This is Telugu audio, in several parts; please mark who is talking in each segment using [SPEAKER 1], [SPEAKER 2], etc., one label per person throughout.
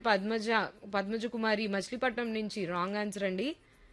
[SPEAKER 1] పద్మజ పద్మజ కుమారి మచిలీపట్నం నుంచి రాంగ్ ఆన్సర్ అండి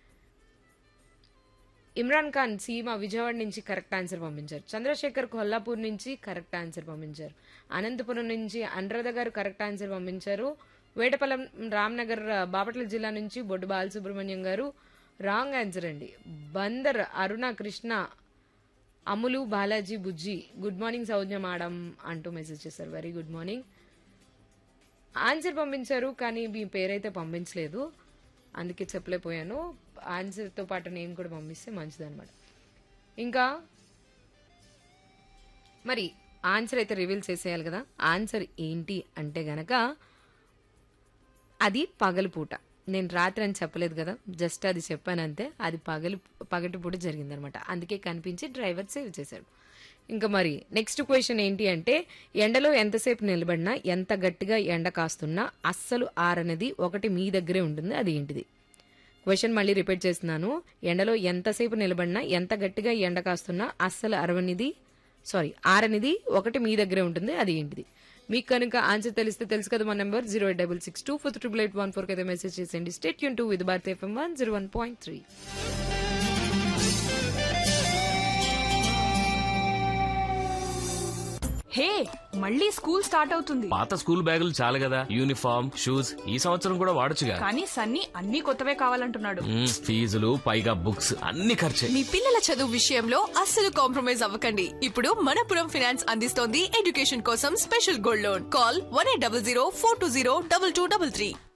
[SPEAKER 1] ఇమ్రాన్ ఖాన్ సీమ విజయవాడ నుంచి కరెక్ట్ ఆన్సర్ పంపించారు చంద్రశేఖర్ కొల్లాపూర్ నుంచి కరెక్ట్ ఆన్సర్ పంపించారు అనంతపురం నుంచి అనురాధ గారు కరెక్ట్ ఆన్సర్ పంపించారు వేటపల్లం రామ్నగర్ బాపట్ల జిల్లా నుంచి బొడ్డు బాలసుబ్రహ్మణ్యం గారు రాంగ్ ఆన్సర్ అండి Bandar Aruna Krishna Ammulu Balaji Bujji good morning Saugna madam అంటూ మెసేజ్ చేశారు వెరీ గుడ్ మార్నింగ్ ఆన్సర్ పంపించారు కానీ మీ పేరైతే పంపించలేదు అందుకే చెప్పలేకపోయాను ఆన్సర్తో పాటు నేమ్ కూడా పంపిస్తే మంచిదన్నమాట ఇంకా మరి ఆన్సర్ అయితే రివీల్ చేసేయాలి కదా ఆన్సర్ ఏంటి అంటే గనక అది పగలుపూట నేను రాత్రి అని చెప్పలేదు కదా జస్ట్ అది చెప్పాను అంతే అది పగలు పగటిపూట జరిగిందనమాట అందుకే కనిపించి డ్రైవర్ సేవ్ చేశాడు ఇంకా మరి నెక్స్ట్ క్వశ్చన్ ఏంటి అంటే ఎండలో ఎంతసేపు నిలబడినా ఎంత గట్టిగా ఎండ కాస్తున్నా అస్సలు ఆరనేది ఒకటి మీ దగ్గరే ఉంటుంది అది ఏంటిది క్వశ్చన్ మళ్ళీ రిపీట్ చేస్తున్నాను ఎండలో ఎంతసేపు నిలబడినా ఎంత గట్టిగా ఎండ కాస్తున్నా అస్సలు అరవనిది సారీ ఆరనిది ఒకటి మీ దగ్గరే ఉంటుంది అది ఏంటిది మీకు కనుక ఆన్సర్ తెలిస్తే తెలుసు కదా మా number zero eight double six two four triple eight one four అయితే మెసేజ్ చేసేయండి స్టేట్ యూన్ to with Bharat FM one zero one point three
[SPEAKER 2] hey మళ్ళీ స్కూల్ స్టార్ట్ అవుతుంది
[SPEAKER 3] పాత స్కూల్ బ్యాగులు చాలు కదా యూనిఫామ్ షూస్ ఈ సంవత్సరం కూడా వాడొచ్చుగా
[SPEAKER 2] కానీ సన్నీ అన్ని కొత్తవే కావాలంటున్నాడు
[SPEAKER 3] మ్మ్, ఫీజులు పైగా బుక్స్ అన్ని ఖర్చే
[SPEAKER 4] మీ పిల్లల చదువు విషయంలో అస్సలు కాంప్రమైజ్ అవ్వకండి ఇప్పుడు మనపురం ఫినాన్స్ అందిస్తోంది ఎడ్యుకేషన్ కోసం special gold loan call one eight double zero four two zero double two double three